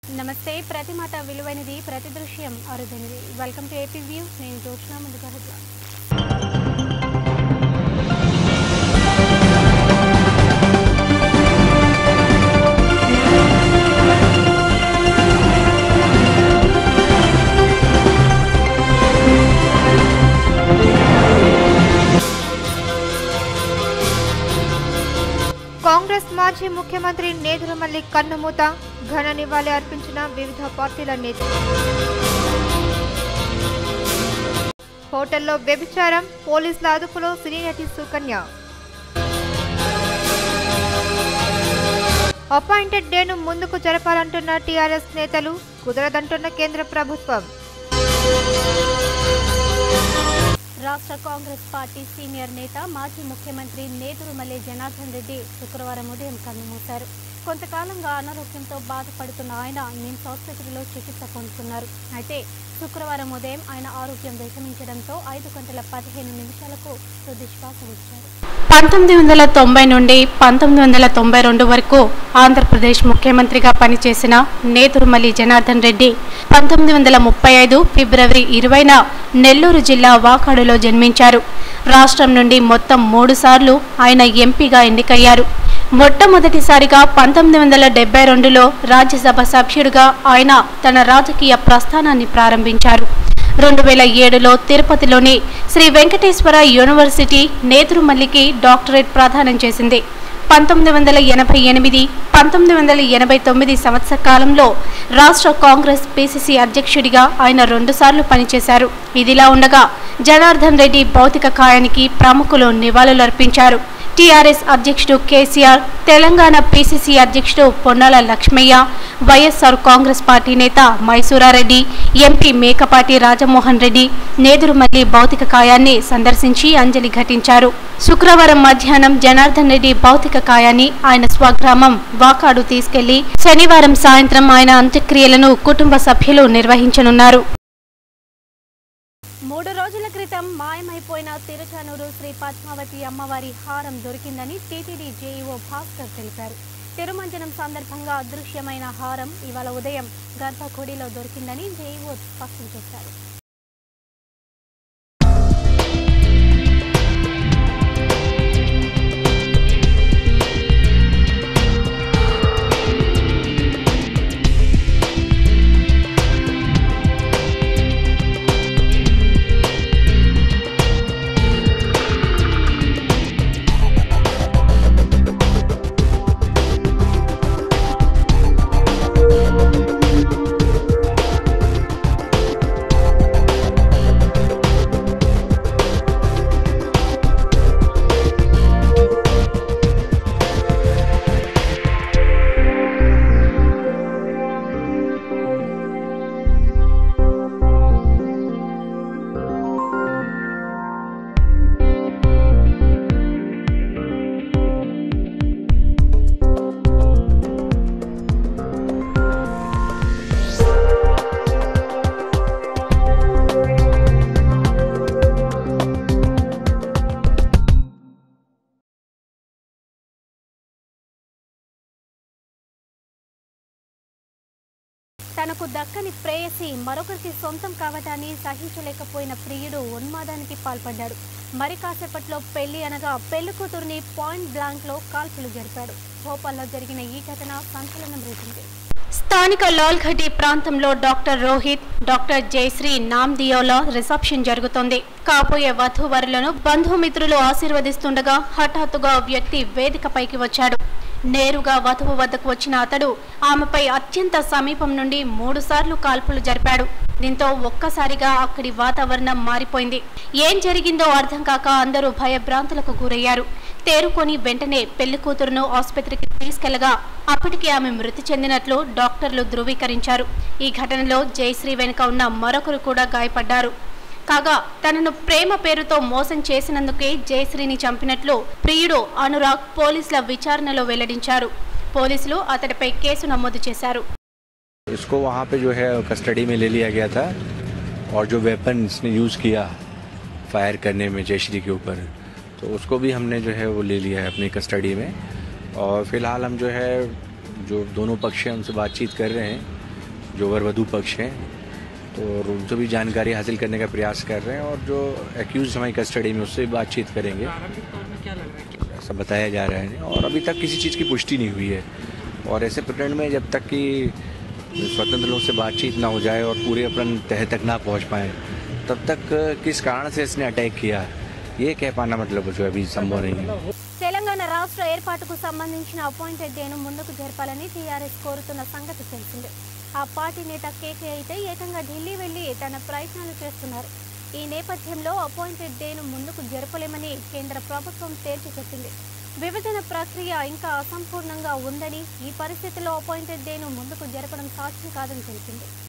నమస్తే ప్రతి మాట విలువైనది ప్రతి దృశ్యం అరుదైనది వెల్కమ్ టు ఏపీ వ్యూ నేను జోష్న ముందుగా headline. కాంగ్రెస్ మాజీ ముఖ్యమంత్రి నేదురుమల్లి కన్నుమూత ఘన నివాళి అర్పించిన వివిధ పార్టీల నేతలు హోటల్లో వ్యభిచారం పోలీసుల అదుపులో సినీ నటి సుకన్య అపాయింటెడ్ డేను ముందుకు జరపాలంటున్న టీఆర్ఎస్ నేతలు కుదరదంటున్న కేంద్ర ప్రభుత్వం రాష్ట్ర కాంగ్రెస్ పార్టీ సీనియర్ నేత మాజీ ముఖ్యమంత్రి నేదురుమల్లి జనార్దన్ రెడ్డి శుక్రవారం ఉదయం కన్నుమూశారు కొంతకాలంగా అనారోగ్యంతో బాధపడుతున్న ఆయన నిమ్స్ ఆసుపత్రిలో చికిత్స పొందుతున్నారు అయితే శుక్రవారం ఉదయం ఆయన ఆరోగ్యం విషమించడంతో ఐదు గంటల పదిహేను నిమిషాలకు తుది శ్వాస విడిచారు పంతొమ్మిది వందల తొంభై నుండి పంతొమ్మిది వందల తొంభై రెండు వరకు ఆంధ్రప్రదేశ్ ముఖ్యమంత్రిగా పనిచేసిన నేదురుమల్లి జనార్దన్ రెడ్డి పంతొమ్మిది వందల ముప్పై ఐదు ఫిబ్రవరి ఇరవైన నెల్లూరు జిల్లా వాకాడులో జన్మించారు రాష్ట్రం నుండి మొత్తం మూడు సార్లు ఆయన ఎంపీగా ఎన్నికయ్యారు మొట్టమొదటిసారిగా పంతొమ్మిది వందల డెబ్బై రెండులో రాజ్యసభ సభ్యుడిగా ఆయన తన రాజకీయ ప్రస్థానాన్ని ప్రారంభించారు రెండు వేల ఏడులో తిరుపతిలోని శ్రీ వెంకటేశ్వర యూనివర్సిటీ నేతృమల్లికి డాక్టరేట్ ప్రదానం చేసింది పంతొమ్మిది వందల ఎనభై ఎనిమిది పంతొమ్మిది వందల ఎనభై తొమ్మిది సంవత్సర కాలంలో రాష్ట్ర కాంగ్రెస్ పిసిసి అధ్యక్షుడిగా ఆయన రెండుసార్లు పనిచేశారు ఇదిలా ఉండగా జనార్దన్ రెడ్డి భౌతిక కాయానికి ప్రముఖులు నివాళులర్పించారు టీఆర్ఎస్ అధ్యక్షుడు కేసీఆర్ తెలంగాణ పీసీసీ అధ్యక్షుడు పొన్నాల లక్ష్మయ్య వైఎస్ఆర్ కాంగ్రెస్ పార్టీ నేత మైసూరారెడ్డి ఎంపీ మేకపాటి రాజమోహన్ రెడ్డి నేదురుమల్లి భౌతిక కాయాన్ని సందర్శించి అంజలి ఘటించారు శుక్రవారం మధ్యాహ్నం జనార్దన్ రెడ్డి భౌతిక కాయాన్ని ఆయన స్వగ్రామం వాకాడు తీసుకెళ్లి శనివారం సాయంత్రం ఆయన అంత్యక్రియలను కుటుంబ సభ్యులు నిర్వహించనున్నారు మూడు రోజుల క్రితం మాయమైపోయిన తిరుచానూరు శ్రీ పద్మావతి అమ్మవారి హారం దొరికిందని టీటీడీ జేఈఓ భాస్కర్ తెలిపారు తిరుమంజనం సందర్భంగా అదృశ్యమైన హారం ఇవాళ ఉదయం గర్భగుడిలో దొరికిందని జేఈఓ స్పష్టం చేశారు తనకు దక్కని ప్రేయసి మరొకరికి సొంతం కావటాన్ని సహించలేకపోయిన ప్రియుడు ఉన్మాదానికి పాల్పడ్డాడు మరి కాసేపట్లో పెళ్లి అనగా పెళ్లి కూతురుని పాయింట్ బ్లాంక్ లో కాల్పులు జరిపాడు భోపాల్లో జరిగిన ఈ ఘటన సంచలనం రేపింది స్థానిక లాల్ఘటి ప్రాంతంలో డాక్టర్ రోహిత్ డాక్టర్ జయశ్రీ నామ్దియోలో రిసెప్షన్ జరుగుతోంది కాబోయే వధూవరులను బంధుమిత్రులు ఆశీర్వదిస్తుండగా హఠాత్తుగా ఓ వ్యక్తి వేదికపైకి వచ్చాడు నేరుగా వధువు వద్దకు వచ్చిన అతడు ఆమెపై అత్యంత సమీపం నుండి మూడుసార్లు కాల్పులు జరిపాడు దీంతో ఒక్కసారిగా అక్కడి వాతావరణం మారిపోయింది ఏం జరిగిందో అర్థం కాక అందరూ భయభ్రాంతులకు గురయ్యారు తేరుకొని వెంటనే పెళ్లి కూతురును ఆసుపత్రికి తీసుకెళ్లగా అప్పటికి ఆమె మృతి చెందినట్లు డాక్టర్లు ధృవీకరించారు ఈ ఘటనలో జయశ్రీ వెనుక ఉన్న మరొకరు కూడా గాయపడ్డారు కాగా తనను ప్రేమ పేరుతో మోసం చేసినందుకే జయశ్రీని చంపినట్లు ప్రియుడు అనురాగ్ పోలీసుల విచారణలో వెల్లడించారు పోలీసులు అతడిపై కేసు నమోదు చేశారు इसको वहाँ पे जो है कस्टडी में ले लिया गया था और जो वेपन इसने यूज़ किया फायर करने में जयश्री के ऊपर तो उसको भी हमने जो है वो ले लिया है अपनी कस्टडी में और फिलहाल हम जो है जो दोनों पक्ष हैं उनसे बातचीत कर रहे हैं जो वर वधु पक्ष हैं तो और उनसे भी जानकारी हासिल करने का प्रयास कर रहे हैं और जो एक्यूज हमारी कस्टडी में उससे भी बातचीत करेंगे ऐसा बताया जा रहा है और अभी तक किसी चीज़ की पुष्टि नहीं हुई है और ऐसे प्रकरण में जब तक कि स्वतंत्र लोग से बातचीत ना हो जाए और पूरे अपन तह तक ना पहुंच पाए तब तक किस कारण से इसने अटैक किया ये कह पाना मतलब जो है अभी संभव नहीं है తెలంగాణ రాష్ట్ర ఏర్పాటుకు సంబంధించిన అపాయింటెడ్ డేను ముందుకు జరపాలని టీఆర్ఎస్ కోరుతున్న సంగతి తెలిసిందే ఆ పార్టీ నేత కేకే అయితే ఏకంగా ఢిల్లీ వెళ్లి తన ప్రయత్నాలు చేస్తున్నారు ఈ నేపథ్యంలో అపాయింటెడ్ డేను ముందుకు జరపలేమని కేంద్ర ప్రభుత్వం తేల్చి చెప్పింది విభజన ప్రక్రియ ఇంకా అసంపూర్ణంగా ఉందని ఈ పరిస్థితిలో అపాయింటెడ్ డేను ముందుకు జరపడం సాధ్యం కాదని తెలిపింది